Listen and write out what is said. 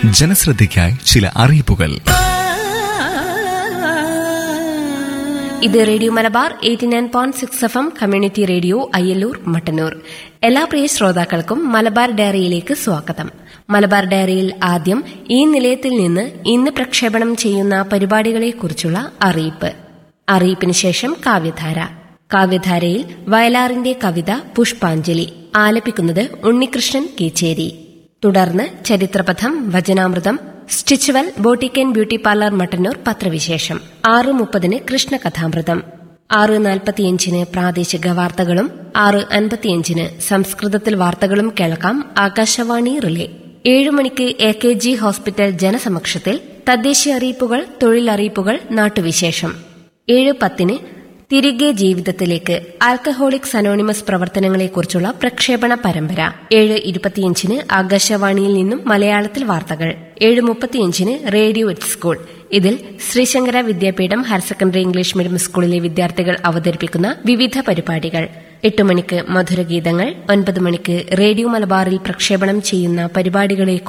ജനശ്രദ്ധയ്ക്കായി ചില അറിയിപ്പുകൾ ഇത് radio Malabar eighty nine point six F M community radio Ayyallur Mattannur എല്ലാ പ്രിയ ശ്രോതാക്കൾക്കും മലബാർ ഡയറിയിലേക്ക് സ്വാഗതം മലബാർ ഡയറിയിൽ ആദ്യം ഈ നിലയത്തിൽ നിന്ന് ഇന്ന് പ്രക്ഷേപണം ചെയ്യുന്ന പരിപാടികളെക്കുറിച്ചുള്ള അറിയിപ്പ് അറിയിപ്പിന് ശേഷം കാവ്യധാര കാവ്യധാരയിൽ വയലാറിന്റെ കവിത പുഷ്പാഞ്ജലി ആലപിക്കുന്നത് ഉണ്ണികൃഷ്ണൻ കീച്ചേരി തുടർന്ന് ചരിത്രപഥം വചനാമൃതം Stitchual boutique and beauty parlour Mattannur പത്രവിശേഷം ആറ് മുപ്പതിന് കൃഷ്ണകഥാമൃതം ആറ് നാൽപ്പത്തിയഞ്ചിന് പ്രാദേശിക വാർത്തകളും ആറ് അൻപത്തിയഞ്ചിന് സംസ്കൃതത്തിൽ വാർത്തകളും കേൾക്കാം ആകാശവാണി റിലേ ഏഴു മണിക്ക് എ കെ ജി ഹോസ്പിറ്റൽ ജനസമക്ഷത്തിൽ തദ്ദേശീയ അറിയിപ്പുകൾ തൊഴിലറിയിപ്പുകൾ നാട്ടുവിശേഷം ഏഴ് പത്തിന് തിരികെ ജീവിതത്തിലേക്ക് ആൽക്കഹോളിക്സ് അനോണിമസ് പ്രവർത്തനങ്ങളെക്കുറിച്ചുള്ള പ്രക്ഷേപണ പരമ്പര ഏഴ് ഇരുപത്തിയഞ്ചിന് ആകാശവാണിയിൽ നിന്നും മലയാളത്തിൽ വാർത്തകൾ ഏഴ് മുപ്പത്തിയഞ്ചിന് റേഡിയോ എറ്റ് സ്കൂൾ ഇതിൽ Sreeshankara Vidyapeetham higher secondary English medium സ്കൂളിലെ വിദ്യാർത്ഥികൾ അവതരിപ്പിക്കുന്ന വിവിധ പരിപാടികൾ എട്ട് മണിക്ക് മധുരഗീതങ്ങൾ ഒൻപത് മണിക്ക് റേഡിയോ മലബാറിൽ പ്രക്ഷേപണം ചെയ്യുന്ന പരിപാടികളെ